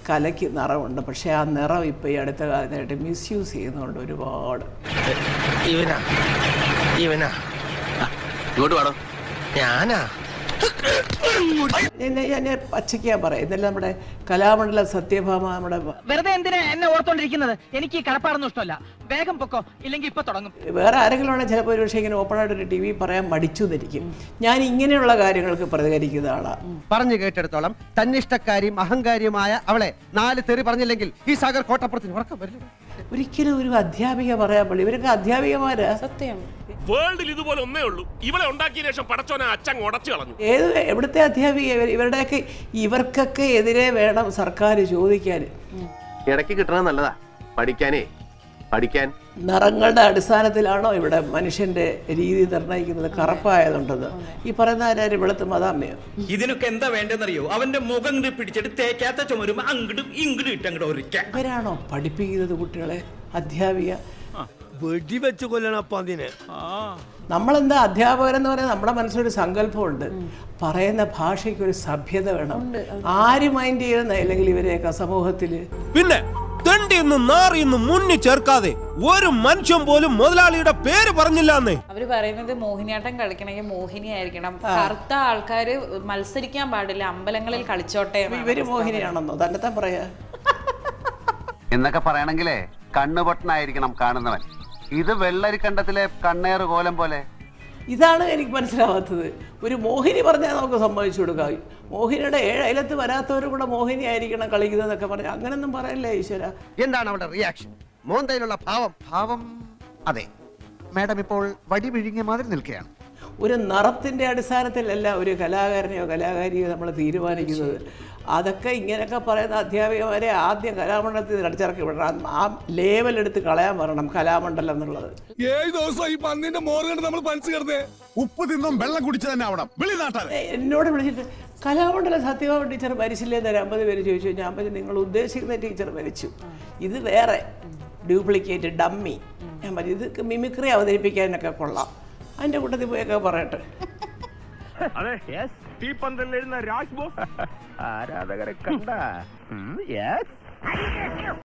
കലയ്ക്ക് നിറമുണ്ട് പക്ഷേ ആ നിറം ഇപ്പോൾ ഈ അടുത്ത കാലത്തായിട്ട് മിസ്യൂസ് ചെയ്യുന്നുണ്ട് ഒരുപാട് ഇവനാ ഇവനാ ഇങ്ങോട്ട് വേണം ഞാനാ ഞാൻ ഞാൻ പച്ചയ്ക്കാ പറയാം ഇതെല്ലാം നമ്മുടെ കലാമണ്ഡലം സത്യഭാമ നമ്മുടെ വെറുതെ എന്തിനാ എന്നെ ഓർത്തോണ്ടിരിക്കുന്നത് എനിക്ക് ഈ കടപ്പാടൊന്നും ഇഷ്ടമല്ല വേഗം പൊക്കോ ഇല്ലെങ്കിൽ ഇപ്പൊ തുടങ്ങും വേറെ ആരെങ്കിലും ആണെങ്കിൽ ചിലപ്പോൾ ഒരു പക്ഷേ ഇങ്ങനെ ഓപ്പണായിട്ട് ഒരു ടി വി പറയാൻ മടിച്ചു എന്നിരിക്കും ഞാൻ ഇങ്ങനെയുള്ള കാര്യങ്ങൾക്ക് പ്രതികരിക്കുന്ന ആളാണ് പറഞ്ഞു കേട്ടെടുത്തോളം തന്നിഷ്ടക്കാരിയും അഹങ്കാരിയുമായ അവളെ നാല് തെറി പറഞ്ഞില്ലെങ്കിൽ ഈ സാഗർ കോട്ടപ്പുറത്തിന് ഉറക്കം വരില്ല ഒരിക്കലും ഒരു അധ്യാപിക പറയാൻ പാടില്ല ഇവരൊക്കെ അധ്യാപികമാരാ സത്യം വേൾഡിൽ ഇതുപോലെ ഒന്നേ ഉള്ളൂ ഇവളെ ഉണ്ടാക്കിയ ശേഷം പടച്ചോനെ അച്ഛൻ ഉടച്ചു കളഞ്ഞു ഏത് എവിടുത്തെ അധ്യാപിക ഇവർ ഇവരുടെയൊക്കെ ഇവർക്കൊക്കെ എതിരെ വേണം സർക്കാർ ചോദിക്കാൻ ഇടയ്ക്ക് കിട്ടണത് നല്ലതാ പഠിക്കാനേ പഠിക്കാൻ നിറങ്ങളുടെ അടിസ്ഥാനത്തിലാണോ ഇവിടെ മനുഷ്യന്റെ രീതി നിർണ്ണയിക്കുന്നത് കറുപ്പായതുണ്ടെന്ന് ഈ പറയുന്ന ആരും വെളുത്ത് മതാമ്മയോ ഇതിനൊക്കെ എന്താ വേണ്ടെന്നറിയോ അവന്റെ മുഖം ഇങ്ങോട്ട് പിടിച്ചിട്ട് തേക്കാത്ത ചുമരും അങ്ങോട്ടും ഇങ്ങോട്ടും ഇട്ടങ്ങോട്ട് ഒരിക്കാൻ ഇവരാണോ പഠിപ്പിക്കുന്നത് കുട്ടികളെ അധ്യാപിക വെടിവെച്ച് കൊല്ലണപ്പ അതിനെ നമ്മളെന്താ അധ്യാപകരെന്ന് പറയുന്നത് നമ്മുടെ മനസ്സിലൊരു സങ്കല്പമുണ്ട് പറയുന്ന ഭാഷയ്ക്ക് ഒരു സഭ്യത വേണം ആര് മൈൻഡ് ചെയ്യുന്ന അല്ലെങ്കിൽ ഇവരെയൊക്കെ സമൂഹത്തിൽ പിന്നെ തെണ്ടിയൊന്നും നാറിയൊന്നും മുന്നിൽ ചേർക്കാതെ ഒരു മനുഷ്യൻ പോലും മുതലാളിയുടെ പേര് പറഞ്ഞില്ലാന്നേ അവര് പറയുന്നത് മോഹിനിയാട്ടം കളിക്കണമെങ്കിൽ മോഹിനി ആയിരിക്കണം കറുത്ത ആൾക്കാര് മത്സരിക്കാൻ പാടില്ല അമ്പലങ്ങളിൽ കളിച്ചോട്ടെ എന്നാണ് ഇവര് മോഹിനിയാണെന്നോ തന്നെത്താൻ പറയാ എന്നൊക്കെ പറയണെങ്കിലേ കണ്ണുപൊട്ടനായിരിക്കണം കാണുന്നവൻ ഇത് വെള്ളരിക്കണ്ടത്തിലെ കണ്ണേറ് കോലം പോലെ ഇതാണ് എനിക്ക് മനസ്സിലാവാത്തത് ഒരു മോഹിനി പറഞ്ഞാൽ നമുക്ക് സമ്മതിച്ചു കൊടുക്കാം മോഹിനിയുടെ ഏഴ് അയലത്ത് വരാത്തവരും കൂടെ മോഹിനി ആയിരിക്കണം കളിക്കുന്നതെന്നൊക്കെ പറഞ്ഞാൽ അങ്ങനൊന്നും പറയല്ലേ ഈശ്വര എന്താണ് അവളുടെ റിയാക്ഷൻ മോന്തയിലുള്ള ഭാവം ഭാവം അതെ മാഡം ഇപ്പോൾ വടി വിഴുങ്ങിയ മാതിരി നിൽക്കുകയാണ് ഒരു നിറത്തിൻ്റെ അടിസ്ഥാനത്തിലല്ല ഒരു കലാകാരനെയോ കലാകാരിയോ നമ്മൾ തീരുമാനിക്കുന്നത് അതൊക്കെ ഇങ്ങനെയൊക്കെ പറയുന്ന അധ്യാപികമാരെ ആദ്യം കലാമണ്ഡലത്തിൽ അടിച്ചിറക്കി വിടണം ആ ലേവൽ എടുത്ത് കളയാൻ പറയണം കലാമണ്ഡലം എന്നുള്ളത് ഏഴ് ദിവസം ഈ പന്നിന്റെ മോറ് കണ്ട് നമ്മൾ പനിച്ചു കിടന്നേ ഉപ്പ് തിന്നും വെള്ളം കുടിച്ചു തന്നെ ആവണം വെളിനാട്ടാതെ ഏ, എന്നോട് വിളിച്ചിട്ട് കലാമണ്ഡലം സത്യഭാമ ടീച്ചർ മരിച്ചില്ലേ എന്ന് അമ്പത് പേര് ചോദിച്ചു ഞാൻ പറഞ്ഞു നിങ്ങൾ ഉദ്ദേശിക്കുന്ന ടീച്ചർ മരിച്ചു ഇത് വേറെ ഡ്യൂപ്ലിക്കേറ്റ് ഡമ്മി ഞാൻ പറഞ്ഞു ഇത് മിമിക്രി അവതരിപ്പിക്കാനൊക്കെ കൊള്ളാം അതിൻ്റെ കൂട്ടത്തിൽ പോയൊക്കെ പറയട്ടെ അതെ ഈ പന്തലിരുന്ന രാജ് ബോസ് ആരാധകരെ കണ്ട